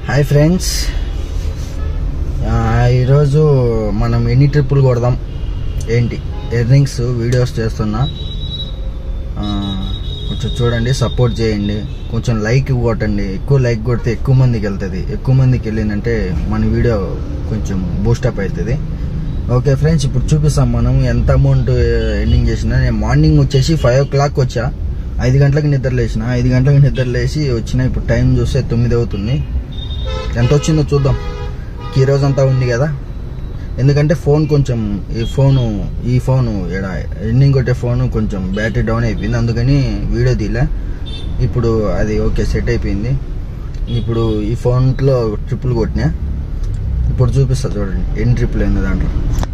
Hi friends ఆ, ఈరోజు మనం ఎన్ని ట్రిప్పులు కొడదాం ఏంటి ఎర్నింగ్స్ వీడియోస్ చేస్తున్నా ఆ, కొంచెం చూడండి సపోర్ట్ చేయండి కొంచెం లైక్ కొట్టండి ఎక్కువ లైక్ కొడితే ఎక్కువ మందికి వెళ్తుంది ఎక్కువ మందికి వెళ్ళిందంటే మన వీడియో కొంచెం బూస్టప్ అవుతుంది ఓకే ఫ్రెండ్స్ ఇప్పుడు చూపిస్తాం మనం ఎంత అమౌంట్ ఎర్నింగ్ చేసినా నేను మార్నింగ్ వచ్చేసి ఫైవ్ ఓ క్లాక్ వచ్చా ఐదు గంటలకు నిద్ర లేచిన ఐదు గంటలకు నిద్ర లేచి వచ్చిన ఇప్పుడు టైం చూస్తే తొమ్మిది అవుతుంది ఎంత వచ్చిందో చూద్దాం ఈ రోజు అంతా ఉంది కదా ఎందుకంటే ఫోన్ కొంచెం ఈ ఫోను ఈ ఫోను ఎడ ఎండింగ్ కొట్టే ఫోను కొంచెం బ్యాటరీ డౌన్ అయిపోయింది అందుకని వీడియో తీలే ఇప్పుడు అది ఓకే సెట్ అయిపోయింది ఇప్పుడు ఈ ఫోన్లో ట్రిప్పులు కొట్టినా ఇప్పుడు చూపిస్తా చూడండి ఎన్ని ట్రిప్పులు అయింది దాంట్లో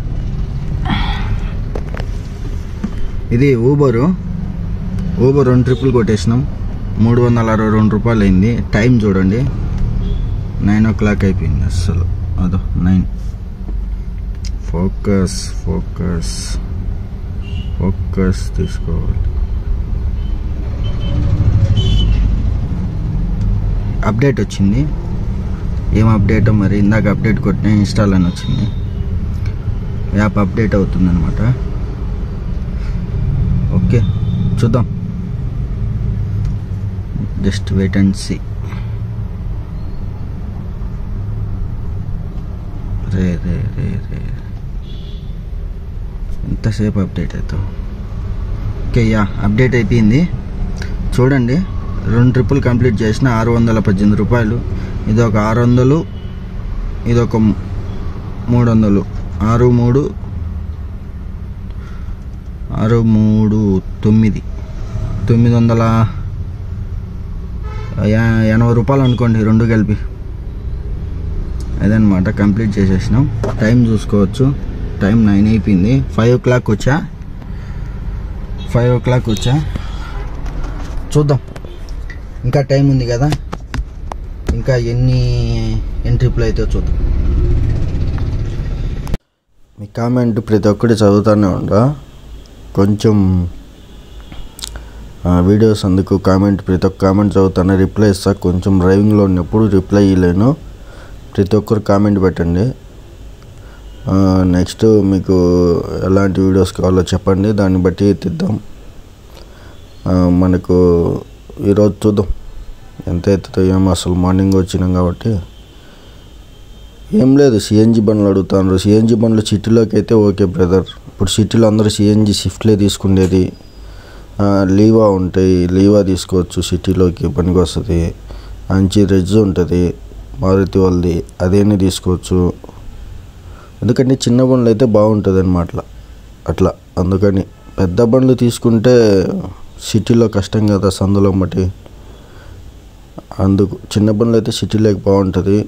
ఇది ఊబరు ఊబర్ రెండు ట్రిప్పులు కొట్టేసినాం మూడు వందల అరవై రెండు రూపాయలు అయింది టైం చూడండి నైన్ ఓ క్లాక్ అయిపోయింది అస్సలు అదో నైన్ ఫోకస్ ఫోకస్ ఫోకస్ తీసుకోవాలి అప్డేట్ వచ్చింది ఏం అప్డేట్ మరి ఇందాక అప్డేట్ కొట్టిన ఇన్స్టాల్ అని వచ్చింది యాప్ అప్డేట్ అవుతుంది అనమాట ఓకే చూద్దాం జస్ట్ వెయిట్ అండ్ సీ రే రే రే రే ఎంతసేపు అప్డేట్ అవుతావు ఓకే యా అప్డేట్ అయిపోయింది చూడండి రెండు ట్రిప్పులు కంప్లీట్ చేసిన ఆరు వందల పద్దెనిమిది రూపాయలు ఇది ఒక ఆరు వందలు ఇది ఒక మూడు వందలు ఆరు మూడు ఆరు మూడు తొమ్మిది తొమ్మిది వందల యా- ఎనభై రూపాయలు అనుకోండి రెండు కలిపి అదనమాట కంప్లీట్ చేసేసినాం టైం చూసుకోవచ్చు టైం నైన్ అయిపోయింది ఫైవ్ ఓ క్లాక్ వచ్చా ఫైవ్ ఓ క్లాక్ వచ్చా చూద్దాం ఇంకా టైం ఉంది కదా ఇంకా ఎన్ని ఎన్ని ట్రిప్లు అయితే చూద్దాం మీ కామెంట్ ప్రతి ఒక్కటి చదువుతూనే ఉండరా కొంచెం ఆ, వీడియోస్ అందుకు కామెంట్ ప్రతి ఒక్క కామెంట్ చదువుతాను రిప్లై ఇస్తా కొంచెం డ్రైవింగ్లో ఉన్నప్పుడు రిప్లై ఇవ్వలేను ప్రతి ఒక్కరు కామెంట్ పెట్టండి ఆ, నెక్స్ట్ మీకు ఎలాంటి వీడియోస్ కావాలో చెప్పండి దాన్ని బట్టి తీద్దాం ఆ, మనకు ఈరోజు చూద్దాం ఎంత అవుతుందో ఏమో అసలు మార్నింగ్ వచ్చినాం కాబట్టి ఏం లేదు సిఎన్జి బండ్లు అడుగుతాను సిఎన్జి బండ్లు సిటీలోకి అయితే ఓకే బ్రదర్ ఇప్పుడు సిటీలో అందరూ సిఎన్జి స్విఫ్ట్లే తీసుకునేది ఆ, లీవా ఉంటాయి లీవా తీసుకోవచ్చు సిటీలోకి పనికి వస్తుంది మంచి రెజ్ ఉంటుంది మారుతి వాళ్ళది అదేని తీసుకోవచ్చు ఎందుకంటే చిన్న బండ్లు అయితే బాగుంటుంది అనమాట అట్లా అందుకని పెద్ద బండ్లు తీసుకుంటే సిటీలో కష్టం కదా సందులో మట్టి అందుకు చిన్న బండ్లు అయితే సిటీలోకి బాగుంటుంది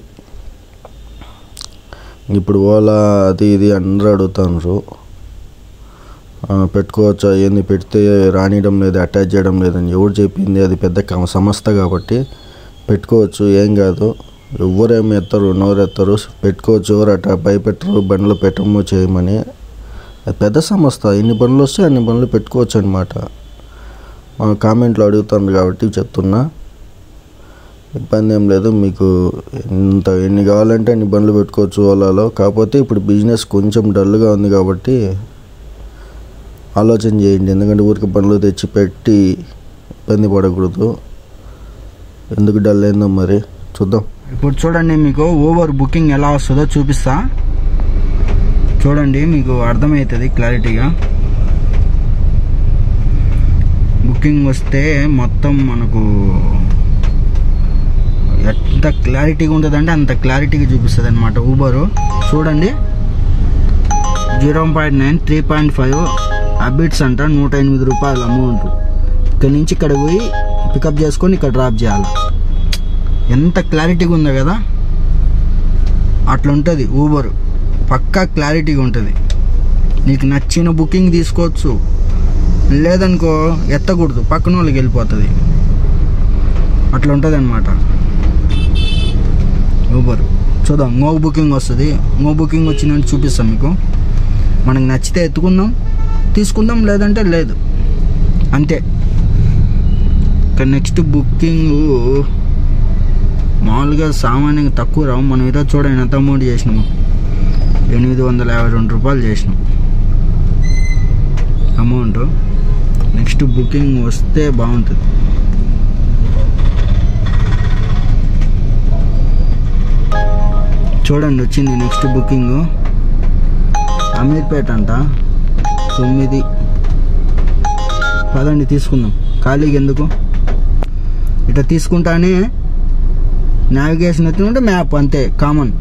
ఇప్పుడు ఓలా అది ఇది అందరూ అడుగుతున్నారు ఆ, పెట్టుకోవచ్చా ఏంది పెడితే రానియడం లేదు అటాచ్ చేయడం లేదని ఎవరు చెప్పింది అది పెద్ద కమ- సంస్థ కాబట్టి పెట్టుకోవచ్చు ఏం కాదు ఎవరేమి ఎత్తారు నోరు ఎత్తారు పెట్టుకోవచ్చు ఎవరు అట్లా భయపెట్టరు బండ్లు పెట్టము చేయమని అది పెద్ద సంస్థ ఎన్ని బండ్లు వస్తే అన్ని బండ్లు పెట్టుకోవచ్చు అనమాట కామెంట్లో అడుగుతాను కాబట్టి చెప్తున్నా ఇబ్బంది ఏం లేదు మీకు ఎంత ఎన్ని కావాలంటే అన్ని బండ్లు పెట్టుకోవచ్చు ఓలాలో కాకపోతే ఇప్పుడు బిజినెస్ కొంచెం డల్గా ఉంది కాబట్టి ఆలోచన చేయండి ఎందుకంటే ఊరికి బండ్లు తెచ్చి పెట్టి ఇబ్బంది పడకూడదు ఎందుకు డల్ అయిందో మరి చూద్దాం ఇప్పుడు చూడండి మీకు ఓవర్ బుకింగ్ ఎలా వస్తుందో చూపిస్తా చూడండి మీకు అర్థమవుతుంది క్లారిటీగా బుకింగ్ వస్తే మొత్తం మనకు ఎంత క్లారిటీగా ఉంటుందంటే అంత క్లారిటీగా చూపిస్తుంది అనమాట ఊబరు చూడండి zero point nine three point five అబిట్స్ అంట నూట ఎనిమిది రూపాయల అమౌంట్ ఇక్కడ నుంచి ఇక్కడ పోయి పికప్ చేసుకొని ఇక్కడ డ్రాప్ చేయాలి ఎంత క్లారిటీగా ఉందో కదా అట్లా ఉంటుంది ఊబర్ పక్కా క్లారిటీగా ఉంటుంది నీకు నచ్చిన బుకింగ్ తీసుకోవచ్చు లేదనుకో ఎత్తకూడదు పక్కన వాళ్ళకి వెళ్ళిపోతుంది అట్లా ఉంటుంది అనమాట ఊబర్ చూద్దాం ఇంకో బుకింగ్ వస్తుంది ఇంకో బుకింగ్ వచ్చిందంటే చూపిస్తాం మీకు మనకు నచ్చితే ఎత్తుకుందాం తీసుకుందాం లేదంటే లేదు అంతే ఇక నెక్స్ట్ బుకింగ్ మామూలుగా సామాన్యంగా తక్కువ రావు మనం ఏదో చూడండి ఎంత అమౌంట్ చేసినాము ఎనిమిది వందల యాభై రెండు రూపాయలు చేసినాం అమౌంట్ నెక్స్ట్ బుకింగ్ వస్తే బాగుంటుంది చూడండి వచ్చింది నెక్స్ట్ బుకింగ్ అమీర్పేట అంట తొమ్మిది పదండి తీసుకుందాం ఖాళీగా ఎందుకు ఇట్లా తీసుకుంటానే నావిగేషన్ ఎత్తుకుంటే మ్యాప్ అంతే కామన్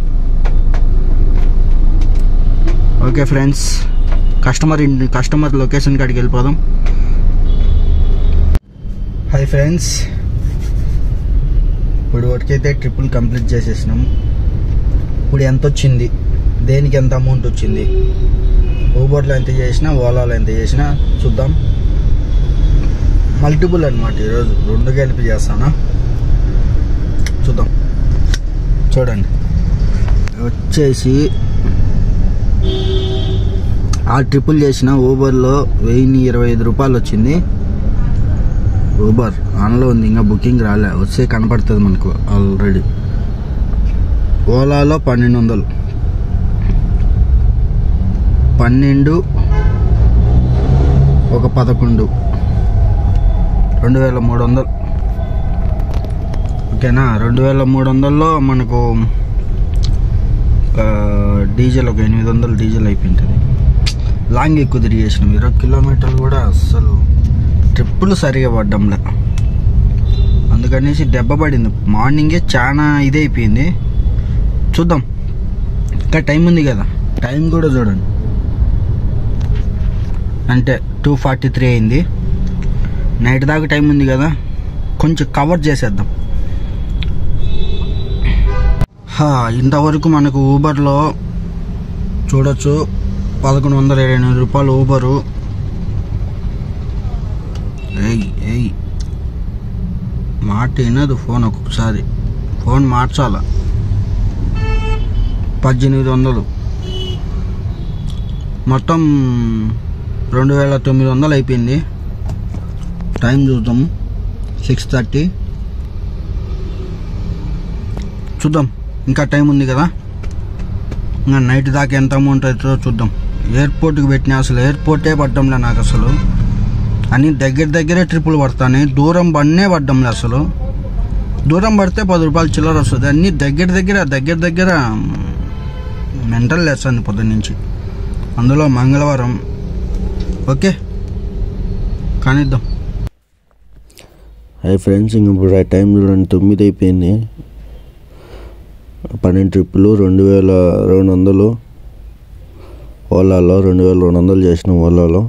ఓకే ఫ్రెండ్స్ కస్టమర్ ఇంటి కస్టమర్ లొకేషన్ కాడికి వెళ్ళిపోదాం హాయ్ ఫ్రెండ్స్ ఇప్పుడు వరకైతే ట్రిపుల్ కంప్లీట్ చేసేసినాం ఇప్పుడు ఎంత వచ్చింది దేనికి ఎంత అమౌంట్ వచ్చింది ఊబర్లో ఎంత చేసినా ఓలాలో ఎంత చేసినా చూద్దాం మల్టిపుల్ అనమాట ఈరోజు రెండు కలిపి చేస్తానా చూద్దాం చూడండి వచ్చేసి ఆ ట్రిపుల్ చేసిన ఊబర్లో వెయ్యి ఇరవై ఐదు రూపాయలు వచ్చింది ఊబర్ ఆన్లో ఉంది ఇంకా బుకింగ్ రాలే వస్తే కనపడుతుంది మనకు ఆల్రెడీ ఓలాలో పన్నెండు వందలు పన్నెండు ఒక పదకొండు రెండు వేల మూడు వందలు ఓకేనా రెండు వేల మూడు వందల్లో మనకు ఒక డీజిల్ ఒక ఎనిమిది వందలు డీజిల్ అయిపోయింటుంది లాంగ్ ఎక్కువ తిరిగేసినాం ఇరవై కిలోమీటర్లు కూడా అస్సలు ట్రిప్పులు సరిగా పడ్డంలే అందుకనేసి దెబ్బ పడింది మార్నింగే చాలా ఇది అయిపోయింది చూద్దాం ఇంకా టైం ఉంది కదా టైం కూడా చూడండి అంటే టూ ఫార్టీ త్రీ అయింది నైట్ దాకా టైం ఉంది కదా కొంచెం కవర్ చేసేద్దాం హా, ఇంతవరకు మనకు ఊబర్లో చూడొచ్చు పదకొండు వందల ఇరవై ఎనిమిది రూపాయలు ఊబరు ఏయ్ ఏయ్ మాట వినదు ఫోన్ ఒక్కొక్కసారి ఫోన్ మార్చాల పద్దెనిమిది వందలు మొత్తం రెండు వేల తొమ్మిది వందలు అయిపోయింది టైం చూద్దాం సిక్స్ థర్టీ చూద్దాం ఇంకా టైం ఉంది కదా ఇంకా నైట్ దాకా ఎంత అమౌంట్ అవుతుందో చూద్దాం ఎయిర్పోర్ట్కి పెట్టిన అసలు ఎయిర్పోర్టే పడ్డంలే నాకు అసలు అన్ని దగ్గర దగ్గరే ట్రిప్పులు పడతాయి దూరం పడినే పడ్డంలే అసలు దూరం పడితే పది రూపాయలు చిల్లర వస్తుంది అన్ని దగ్గర దగ్గర దగ్గర దగ్గర మెంటల్ లేస్తుంది పొద్దున్న నుంచి అందులో మంగళవారం ఓకే కానిద్దాం హాయ్ ఫ్రెండ్స్ ఇంక ఇప్పుడు ఆ టైం చూడండి తొమ్మిది అయిపోయింది పన్నెండు ట్రిప్పులు రెండు వేల రెండు వందలు ఓలాలో రెండు వేల రెండు వందలు చేసినాం ఓలాలో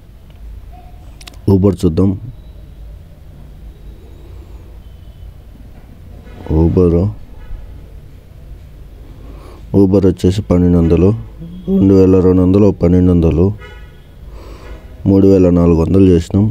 ఊబర్ చూద్దాం ఊబరు ఊబర్ వచ్చేసి పన్నెండు వందలు రెండు వేల రెండు వందలు పన్నెండు వందలు మూడు వేల నాలుగు వందలు చేసినాం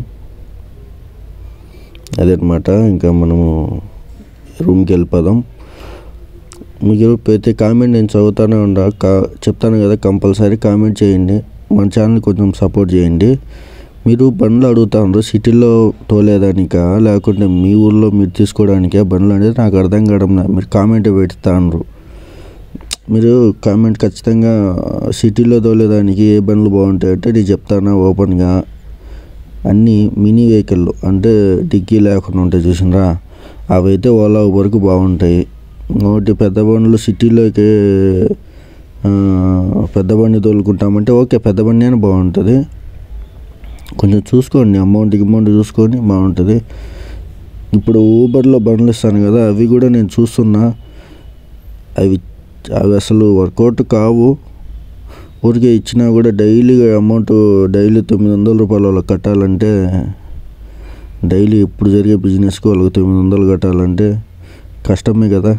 అదనమాట ఇంకా మనము రూమ్కి వెళ్ళిపోదాం మీకు అయితే కామెంట్ నేను చదువుతానే ఉండా కా చెప్తాను కదా కంపల్సరీ కామెంట్ చేయండి మన ఛానల్ కొంచెం సపోర్ట్ చేయండి మీరు బండ్లు అడుగుతారు సిటీలో తోలేదానికా లేకుంటే మీ ఊర్లో మీరు తీసుకోవడానికా బండ్లు అనేది నాకు అర్థం కావడం లేదు. మీరు కామెంట్ పెడతాను మీరు కామెంట్ ఖచ్చితంగా సిటీలో తోలేదానికి ఏ బండ్లు బాగుంటాయి అంటే నేను చెప్తాను ఓపెన్గా అన్నీ మినీ వెహికల్ అంటే డిక్కీ లేకుండా ఉంటాయి చూసినరా అవి అయితే ఓలా వరకు బాగుంటాయి ఒకటి పెద్ద బండ్లు సిటీలోకి ఆ, పెద్ద బండి తోలుకుంటామంటే ఓకే పెద్ద బండి అని బాగుంటుంది కొంచెం చూసుకోండి అమౌంట్ అమౌంట్ చూసుకొని బాగుంటుంది ఇప్పుడు ఊబర్లో బండ్లు ఇస్తాను కదా అవి కూడా నేను చూస్తున్నా అవి అవి అసలు వర్కౌట్ కావు ఊరికే ఇచ్చినా కూడా డైలీ అమౌంట్ డైలీ తొమ్మిది వందల రూపాయలు వాళ్ళకి కట్టాలంటే డైలీ ఎప్పుడు జరిగే బిజినెస్కి వాళ్ళకి తొమ్మిది వందలు కట్టాలంటే కష్టమే కదా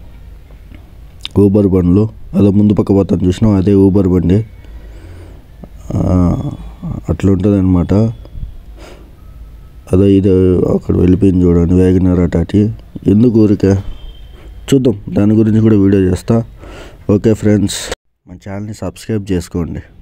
ఊబర్ బండ్లు అదే ముందు పక్క పోతాను చూసినాం అదే ఊబర్ బండి ఆ, అట్లా ఉంటుంది అనమాట అదే ఇది అక్కడ వెళ్ళిపోయింది చూడండి వేగనర్ అటాటి ఎందుకు ఊరికే చూద్దాం దాని గురించి కూడా వీడియో చేస్తా ఓకే ఫ్రెండ్స్ మన ఛానల్ని సబ్స్క్రైబ్ చేసుకోండి